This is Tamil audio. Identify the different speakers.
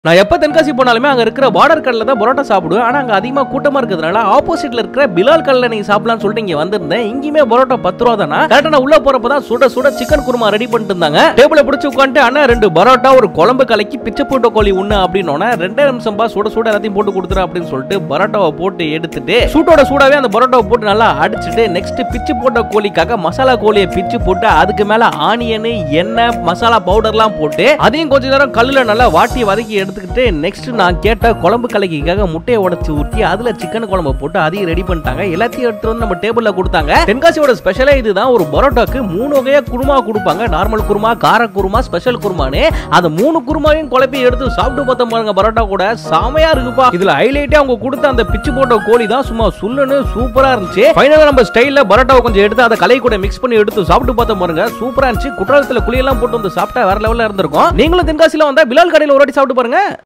Speaker 1: நான் எப்ப தென்காசி போனாலுமே அங்க இருக்கிற பார்டர் கடையில தான் பரோட்டா சாப்பிடுவேன் ஆனா அங்க அதிகமா கூட்டமா இருக்கிறதுனால ஆப்போசிட்ல இருக்கிற பிலால் கடையில நீங்க சாப்பிடலாம்னு சொல்லிட்டு இங்க வந்திருந்தேன் இங்கேயுமே பரோட்டா பத்து ரூபா தானா கரெக்டா நான் உள்ள போறப்பதான் சுட சுட சிக்கன் குருமா ரெடி பண்ணிட்டு இருந்தாங்க டேபிள பிடிச்சு உட்காந்துட்டு அண்ணா ரெண்டு பரோட்டா ஒரு குழம்பு கலக்கி பிச்சை போட்ட கோழி உண்ணு அப்படின்னு ரெண்டே நிமிஷம் பா சுட சுட எல்லாத்தையும் போட்டு கொடுத்துரு அப்படின்னு சொல்லிட்டு பரோட்டாவை போட்டு எடுத்துட்டு சூட்டோட சூடாவே அந்த பரோட்டாவை போட்டு நல்லா அடிச்சுட்டு நெக்ஸ்ட் பிச்சு போட்ட கோழிக்காக மசாலா கோழியை பிச்சு போட்டு அதுக்கு மேல ஆனியன் எண்ணெய் மசாலா பவுடர்லாம் போட்டு அதையும் கொஞ்ச நேரம் கல்லுல நல்லா வாட்டி வதக்கி எடுத்துக்கிட்டு நெக்ஸ்ட் நான் கேட்ட குழம்பு கலக்கிக்காக முட்டையை உடைச்சு ஊற்றி அதுல சிக்கன் குழம்பு போட்டு அதையும் ரெடி பண்ணிட்டாங்க எல்லாத்தையும் எடுத்து வந்து நம்ம டேபிள்ல கொடுத்தாங்க தென்காசியோட ஸ்பெஷலே இதுதான் ஒரு பரோட்டாக்கு மூணு வகையா குருமா கொடுப்பாங்க நார்மல் குருமா கார குருமா ஸ்பெஷல் குருமான்னு அந்த மூணு குருமாவையும் குழப்பி எடுத்து சாப்பிட்டு பார்த்தோம் பாருங்க பரோட்டா கூட செமையா இருக்குப்பா இதுல ஹைலைட்டே அவங்க கொடுத்த அந்த பிச்சு போட்ட கோழி தான் சும்மா சுல்லுன்னு சூப்பரா இருந்துச்சு ஃபைனலா நம்ம ஸ்டைல்ல பரோட்டாவை கொஞ்சம் எடுத்து அதை கலை கூட மிக்ஸ் பண்ணி எடுத்து சாப்பிட்டு பார்த்தோம் பாருங்க சூப்பரா இருந்துச்சு குற்றாலத்துல குழியெல்லாம் போட்டு வந்து சாப்பிட்டா வேற லெவல்ல இருந்திருக்கும் நீங்களும் தென்காசியில வந்தா பிலால் கடையில ஒரு வாட்டி சாப்பிட்டு பாருங்க